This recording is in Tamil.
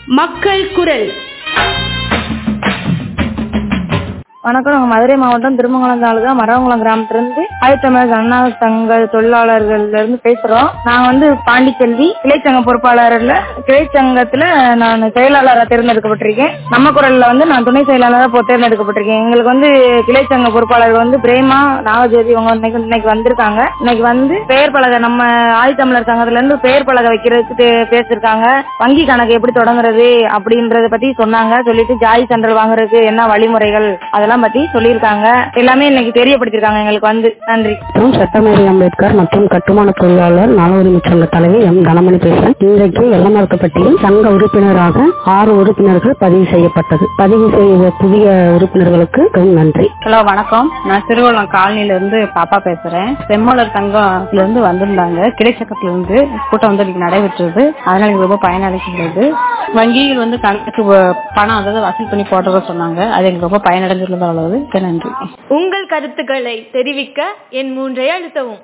மக்கள் குரல் வணக்கம் நாங்கள் மதுரை மாவட்டம் திருமங்கலம் தாலுகா மரவங்குளம் கிராமத்திலிருந்து ஆயத்தமிழர் அண்ணா சங்க தொழிலாளர்கள்ல இருந்து பேசுறோம் நான் வந்து பாண்டிச்செல்வி கிளைச்சங்க பொறுப்பாளர்ல கிளைச்சங்கத்துல நான் செயலாளராக தேர்ந்தெடுக்கப்பட்டிருக்கேன் நம்ம குரல்ல வந்து நான் துணை செயலாளராக இப்போ தேர்ந்தெடுக்கப்பட்டிருக்கேன் எங்களுக்கு வந்து கிளைச்சங்க பொறுப்பாளர் வந்து பிரேமா நாகஜோதி இவங்க இன்னைக்கு இன்னைக்கு வந்திருக்காங்க இன்னைக்கு வந்து பெயர் பலகை நம்ம ஆதித்தமிழர் சங்கத்துல இருந்து பெயர் பலகை வைக்கிறதுக்கு தே- பேசியிருக்காங்க வங்கி கணக்கு எப்படி தொடங்குறது அப்படின்றத பத்தி சொன்னாங்க சொல்லிட்டு ஜாதி சான்றிதழ் வாங்குறதுக்கு என்ன வழிமுறைகள் அதெல்லாம் பத்தி சொல்லியிருக்காங்க எல்லாமே இன்னைக்கு தெரியப்படுத்திருக்காங்க எங்களுக்கு வந்து நன்றி மற்றும் சட்டமேதை அம்பேத்கர் மற்றும் கட்டுமான தொழிலாளர் நல உரிமை சங்க தலைவி எம் தனமணி பேசுறேன் இன்றைக்கு வெள்ளமரக்கப்பட்டியில் சங்க உறுப்பினராக ஆறு உறுப்பினர்கள் பதிவு செய்யப்பட்டது பதிவு செய்த புதிய உறுப்பினர்களுக்கு மிகவும் நன்றி ஹலோ வணக்கம் நான் திருவள்ளம் காலனில இருந்து பாப்பா பேசுறேன் செம்மலர் சங்கத்துல இருந்து வந்திருந்தாங்க கிடைச்சக்கத்துல இருந்து கூட்டம் வந்து இன்னைக்கு நடைபெற்றது அதனால எனக்கு ரொம்ப பயனடைகிறது வங்கியில் வந்து கணக்கு வ- பணம் அதாவது வசூல் பண்ணி போடுறத சொன்னாங்க அது எனக்கு ரொம்ப பயனடைஞ்சிருந்த அளவு நன்றி உங்கள் கருத்துக்களை தெரிவிக்க என் மூன்றை அழுத்தவும்